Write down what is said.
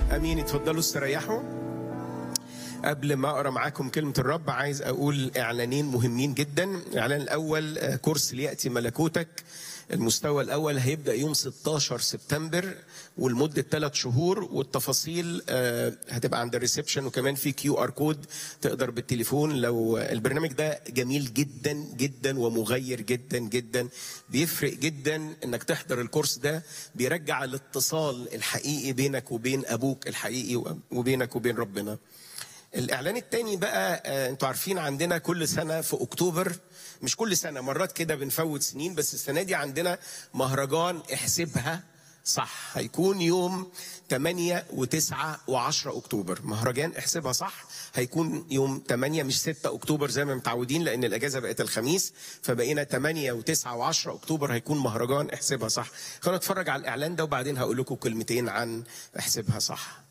امين اتفضلوا استريحوا قبل ما اقرا معاكم كلمه الرب عايز اقول اعلانين مهمين جدا الاعلان الاول آه، كورس لياتي ملكوتك المستوى الاول هيبدا يوم 16 سبتمبر ولمده ثلاث شهور والتفاصيل آه، هتبقى عند الريسبشن وكمان في كيو ار كود تقدر بالتليفون لو البرنامج ده جميل جدا جدا ومغير جدا جدا بيفرق جدا انك تحضر الكورس ده بيرجع الاتصال الحقيقي بينك وبين ابوك الحقيقي وبينك وبين ربنا الاعلان التاني بقى آه، انتوا عارفين عندنا كل سنه في اكتوبر مش كل سنه مرات كده بنفوت سنين بس السنه دي عندنا مهرجان احسبها صح هيكون يوم 8 و9 و10 اكتوبر مهرجان احسبها صح هيكون يوم 8 مش 6 اكتوبر زي ما متعودين لان الاجازه بقت الخميس فبقينا 8 و9 و10 اكتوبر هيكون مهرجان احسبها صح خلينا نتفرج على الاعلان ده وبعدين هقول لكم كلمتين عن احسبها صح